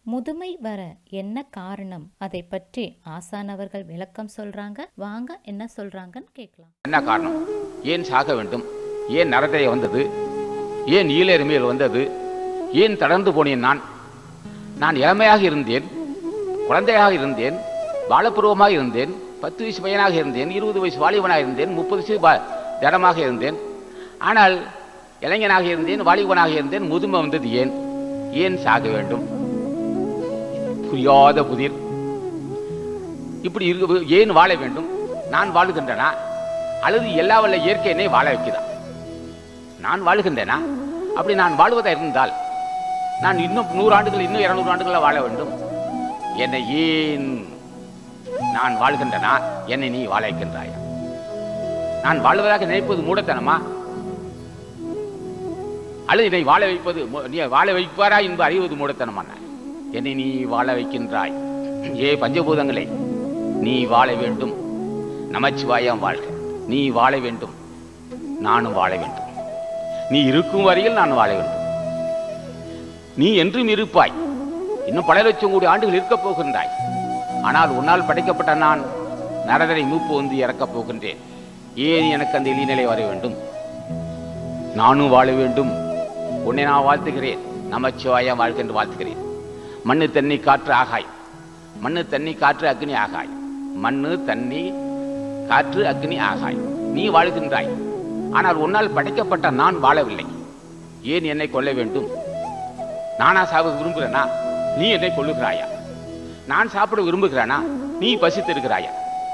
முதுமை வர என்ன காரணம் அதை பற்றி ஆசானவர்கள் விளக்கம் சொல்றாங்க வாங்க என்ன சொல்றாங்கன்னு கேட்கலாம் என்ன காரணம் ஏன் சாக வேண்டும் ஏன் நரதரை வந்தது ஏன் ஈழெருமையில் வந்தது ஏன் தளர்ந்து போனேன் நான் நான் இளமையாக இருந்தேன் குழந்தையாக இருந்தேன் பாலப்பருவமாக இருந்தேன் பத்து வயசு பையனாக இருந்தேன் இருபது வயசு வாலிபனாக இருந்தேன் முப்பது வயசு பா- ஜடமாக இருந்தேன் ஆனால் இளைஞனாக இருந்தேன் வாலிபனாக இருந்தேன் முதுமை வந்தது ஏன் ஏன் சாக வேண்டும் புரியாத புதிர் இப்படி இருக்கு ஏன் வாழ வேண்டும் நான் வாழுகின்றனா அல்லது எல்லா வல்ல இயற்கை என்னை வாழ வைக்குதா நான் வாழுகின்றேனா அப்படி நான் வாழ்வதா இருந்தால் நான் இன்னும் நூறு ஆண்டுகள் இன்னும் இருநூறு ஆண்டுகள் வாழ வேண்டும் என்னை ஏன் நான் வாழ்கின்றனா என்னை நீ வாழ வைக்கின்றாயா நான் வாழ்வதாக நினைப்பது மூடத்தனமா அல்லது என்னை வாழ வைப்பது மு- நீ வாழ வைப்பாரா என்பது அறிவது மூடத்தனமான என்னை நீ வாழ வைக்கின்றாய் ஏ பஞ்சபூதங்களே நீ வாழ வேண்டும் நமச்சிவாயம் வாழ்க நீ வாழ வேண்டும் நானும் வாழ வேண்டும் நீ இருக்கும் வரையில் நான் வாழ வேண்டும் நீ என்றும் இருப்பாய் இன்னும் பல லட்சம் கோடி ஆண்டுகள் இருக்கப் போகின்றாய் ஆனால் உன்னால் படைக்கப்பட்ட நான் நரதரை மூப்பு வந்து இறக்கப் போகின்றேன் ஏன் எனக்கு அந்த இழிநிலை வர வேண்டும் நானும் வாழ வேண்டும் உன்னை நான் வாழ்த்துகிறேன் நமச்சிவாயம் வாழ்க என்று வாழ்த்துகிறேன் மண்ணு தண்ணி காற்று ஆகாய் மண்ணு தண்ணி காற்று அக்னி ஆகாய் மண்ணு தண்ணி காற்று அக்னி ஆகாய் நீ வாழ்கின்றாய் ஆனால் உன்னால் படைக்கப்பட்ட நான் வாழவில்லை ஏன் என்னை கொல்ல வேண்டும் நானா சாக விரும்புகிறேனா நீ என்னை கொல்லுகிறாயா நான் சாப்பிட விரும்புகிறேனா நீ பசித்திருக்கிறாயா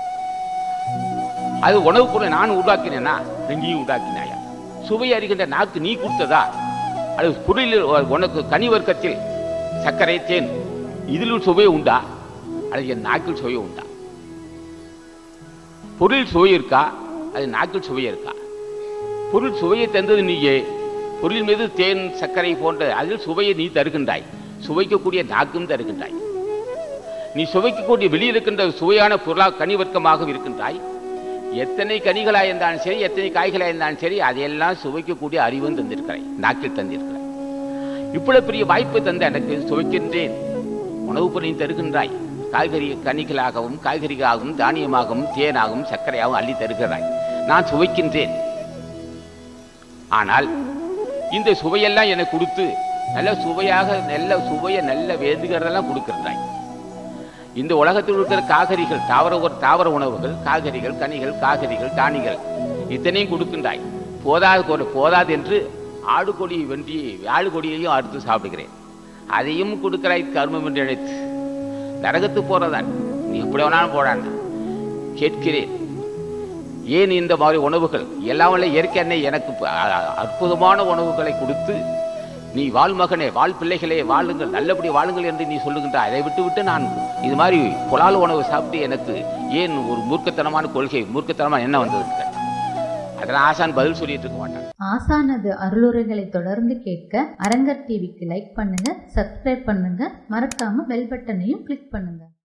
அது உணவுப் பொருளை நான் உருவாக்கினேனா நீ உண்டாக்கினாயா சுவை அறிகின்ற நாக்கு நீ கொடுத்ததா அது பொருளில் உனக்கு கனி வர்க்கத்தில் சர்க்கரை தேன் இதில் சுவை உண்டா அது என் நாக்கில் சுவை உண்டா பொருள் சுவை இருக்கா அது நாக்கில் சுவை இருக்கா பொருள் சுவையை தந்தது நீயே பொருளின் மீது தேன் சர்க்கரை போன்ற அதில் சுவையை நீ தருகின்றாய் சுவைக்கக்கூடிய நாக்கும் தருகின்றாய் நீ சுவைக்கக்கூடிய வெளியில் இருக்கின்ற சுவையான பொருளாக கனி வர்க்கமாக இருக்கின்றாய் எத்தனை கனிகளாக இருந்தாலும் சரி எத்தனை காய்களாக இருந்தாலும் சரி அதையெல்லாம் சுவைக்கக்கூடிய அறிவும் தந்திருக்கிறாய் நாக்கில் தந்திருக்கிறாய் இவ்வளவு பெரிய வாய்ப்பு தந்த எனக்கு சுவைக்கின்றேன் உணவுப் பொருளை தருகின்றாய் காய்கறி கனிகளாகவும் காய்கறிகளாகவும் தானியமாகவும் தேனாகவும் சர்க்கரையாகவும் அள்ளி தருகிறாய் நான் சுவைக்கின்றேன் ஆனால் இந்த சுவையெல்லாம் எனக்கு கொடுத்து நல்ல சுவையாக நல்ல சுவையை நல்ல வேந்துகிறதெல்லாம் கொடுக்கின்றாய் இந்த உலகத்தில் இருக்கிற காகரிகள் தாவர ஒரு தாவர உணவுகள் காய்கறிகள் கனிகள் காய்கறிகள் தானிகள் இத்தனையும் கொடுக்கின்றாய் போதாது கொ- போதாது என்று ஆடு கொடி வென்றி ஆடு கொடியையும் அறுத்து சாப்பிடுகிறேன் அதையும் கொடுக்கிறாய் கர்மம் என்று நினைத்து நரகத்து போறதான் நீ எப்படி வேணாலும் போடான் கேட்கிறேன் ஏன் இந்த மாதிரி உணவுகள் எல்லாம் வல்ல இயற்கை அன்னை எனக்கு ப- அ- அ- அற்புதமான உணவுகளை கொடுத்து நீ வாழ் மகனே வாழ் பிள்ளைகளே வாழுங்கள் நல்லபடி வாழுங்கள் என்று நீ சொல்லுகின்றாய் அதை விட்டு விட்டு நான் இது மாதிரி புலால் உணவு சாப்பிட்டு எனக்கு ஏன் ஒரு மூர்க்கத்தனமான கொள்கை மூர்க்கத்தனமான என்ன வந்தது அதெல்லாம் ஆசான் பதில் சொல்லிட்டு இருக்க மாட்டான் ஆசானது அருளுரைகளை தொடர்ந்து கேட்க அரங்கர் டிவிக்கு லைக் பண்ணுங்க சப்ஸ்கிரைப் பண்ணுங்க மறக்காம பெல் பட்டனையும் கிளிக் பண்ணுங்க